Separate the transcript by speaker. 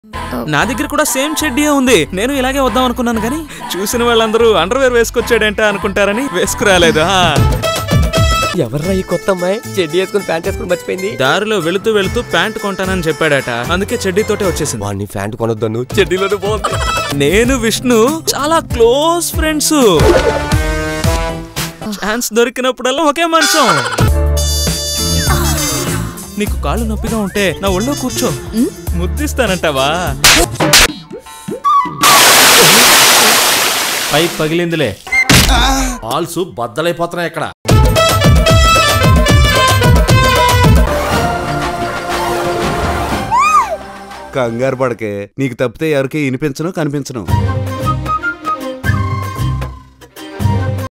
Speaker 1: నా దగ్గర కూడా సేమ్ చెడ్డీ ఉంది నేను ఇలాగే వద్దాం అనుకున్నాను కానీ చూసిన వాళ్ళందరూ అండర్వేర్ వేసుకొచ్చాడంట అనుకుంటారని వేసుకురాలేదు ఆ.
Speaker 2: ఎవర్రా ఈ కొత్త అమ్మాయి చెడ్డీ వేసుకుని ప్యాంట్ వేసుకుని మర్చిపోయింది
Speaker 1: దారిలో వెళుతూ వెళుతూ ప్యాంట్ కొంటానని చెప్పాడట అందుకే చెడ్డీతోటే వచ్చేసింది
Speaker 2: వాడిని ప్యాంట్ కొనొద్దాను చెడ్డీలోనే బాగుంది
Speaker 1: నేను విష్ణు చాలా క్లోజ్ ఫ్రెండ్స్ ఛాన్స్ దొరికినప్పుడల్లా ఒకే మంచం నీకు కాళ్ళు నొప్పిగా ఉంటే నా ఒళ్ళో కూర్చో ముద్దిస్తానంటావా పై పగిలిందిలే
Speaker 3: ఆల్స్ బద్దలైపోతున్నాయి ఇక్కడ
Speaker 4: కంగారు పడకే నీకు తప్పితే ఎవరికి వినిపించను కనిపించను